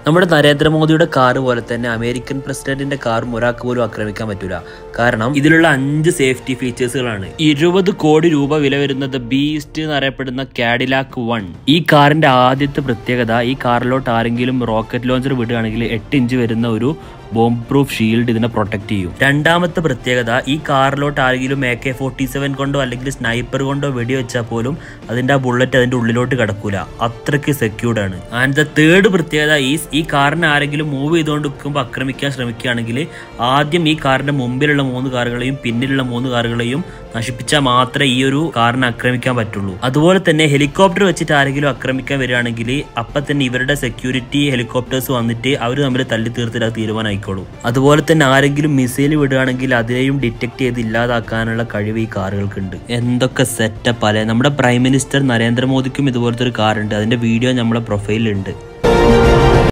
നമ്മുടെ നരേന്ദ്രമോദിയുടെ കാർ പോലെ തന്നെ അമേരിക്കൻ പ്രസിഡന്റിന്റെ കാറും ഒരാൾക്ക് പോലും ആക്രമിക്കാൻ പറ്റൂല കാരണം ഇതിലുള്ള അഞ്ച് സേഫ്റ്റി ഫീച്ചേഴ്സുകളാണ് ഇരുപത് കോടി രൂപ വില വരുന്നത് ബീസ്റ്റ് എന്നറിയപ്പെടുന്ന കാഡിലാക്ക് വൺ ഈ കാറിന്റെ ആദ്യത്തെ പ്രത്യേകത ഈ കാറിലോട്ട് ആരെങ്കിലും റോക്കറ്റ് ലോഞ്ചർ വിടുകയാണെങ്കിൽ എട്ട് ഇഞ്ച് വരുന്ന ഒരു ബോംബ് പ്രൂഫ് ഷീൽഡ് ഇതിനെ പ്രൊട്ടക്ട് ചെയ്യും രണ്ടാമത്തെ പ്രത്യേകത ഈ കാറിലോട്ട് ആരെങ്കിലും എ കെ ഫോർട്ടി സെവൻ കൊണ്ടോ അല്ലെങ്കിൽ സ്നൈപ്പർ കൊണ്ടോ വെടിവെച്ചാൽ പോലും അതിന്റെ ആ ബുള്ളറ്റ് അതിന്റെ ഉള്ളിലോട്ട് കിടക്കൂല അത്രയ്ക്ക് സെക്യൂർഡ് ആണ് ആൻഡ് ദ തേർഡ് പ്രത്യേകത ഈസ് ഈ കാറിനെ ആരെങ്കിലും മൂവ് ചെയ്തുകൊണ്ട് നിൽക്കുമ്പോൾ ആക്രമിക്കാൻ ശ്രമിക്കുകയാണെങ്കിൽ ആദ്യം ഈ കാറിന്റെ മുമ്പിലുള്ള മൂന്ന് കാറുകളെയും പിന്നിലുള്ള മൂന്ന് കാറുകളെയും നശിപ്പിച്ചാൽ മാത്രമേ ഈ ഒരു കാറിനെ ആക്രമിക്കാൻ പറ്റുള്ളൂ അതുപോലെ തന്നെ ഹെലികോപ്റ്റർ വെച്ചിട്ട് ആരെങ്കിലും ആക്രമിക്കാൻ വരികയാണെങ്കിൽ അപ്പം തന്നെ ഇവരുടെ സെക്യൂരിറ്റി ഹെലികോപ്റ്റേഴ്സ് വന്നിട്ട് അവർ തമ്മിൽ തല്ലി തീർത്തിട്ട് അത് തീരുമാനമായിക്കോളും അതുപോലെ തന്നെ ആരെങ്കിലും മിസൈൽ വിടുകയാണെങ്കിൽ അതിനെയും ഡിറ്റക്ട് ചെയ്ത് ഇല്ലാതാക്കാനുള്ള കഴിവ് ഈ കാറുകൾക്കുണ്ട് എന്തൊക്കെ സെറ്റപ്പ് അല്ലെ നമ്മുടെ പ്രൈം മിനിസ്റ്റർ നരേന്ദ്രമോദിക്കും ഇതുപോലത്തെ ഒരു കാറുണ്ട് അതിന്റെ വീഡിയോ നമ്മളെ പ്രൊഫൈലിലുണ്ട്